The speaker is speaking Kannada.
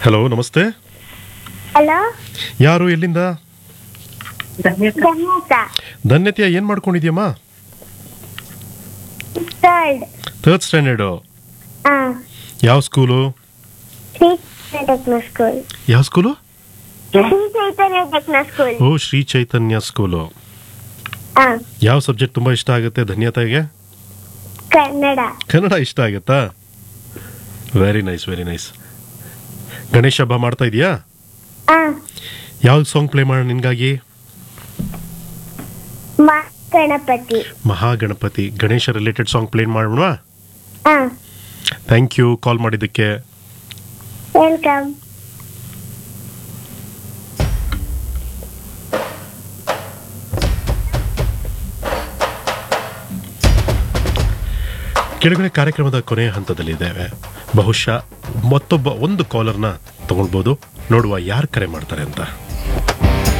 ಹಲೋ ನಮಸ್ತೆ ಹಲೋ ಯಾರು ಎಲ್ಲಿಂದ ಧನ್ಯತ ಧನ್ಯತೆಯ ಏನು ಮಾಡ್ಕೊಂಡಿದ್ಯಮ್ಮ ಥರ್ಡ್ ಥರ್ಡ್ ಸ್ಟ್ಯಾಂಡರ್ಡು ಹಾ ಯಾವ ಸ್ಕೂಲು ಶ್ರೀ ಟೆಕ್ನೋ ಸ್ಕೂಲ್ ಯಾವ school Sri Chaitanya techno school ಓ ಶ್ರೀ ಚೈತನ್ಯ ಸ್ಕೂಲು ಹಾ ಯಾವ ಸಬ್ಜೆಕ್ಟ್ ತುಂಬ ಇಷ್ಟ ಆಗುತ್ತೆ ಧನ್ಯತೆಗೆ ಕನ್ನಡ ಕನ್ನಡ ಇಷ್ಟ ಆಗುತ್ತಾ very nice very nice Ganesha ಹಬ್ಬ ಮಾಡ್ತಾ ಇದೀಯಾ ಹಾ ಯಾವ ಸಾಂಗ್ ಪ್ಲೇ ಮಾಡೋಣ ನಿನ್ಗಾಗಿ ಮಾ Ganapati Mahaganapati Ganesha related song play ಮಾಡೋಣ ಹಾ ಥ್ಯಾಂಕ್ ಯು ಕಾಲ್ ಮಾಡಿದ್ದಕ್ಕೆ ವೆಲ್ಕಮ್ ಕೆಳಗಡೆ ಕಾರ್ಯಕ್ರಮದ ಕೊನೆಯ ಹಂತದಲ್ಲಿದ್ದೇವೆ ಬಹುಶಃ ಮತ್ತೊಬ್ಬ ಒಂದು ಕಾಲರ್ನ ತಗೊಳ್ಬೋದು ನೋಡುವ ಯಾರು ಕರೆ ಮಾಡ್ತಾರೆ ಅಂತ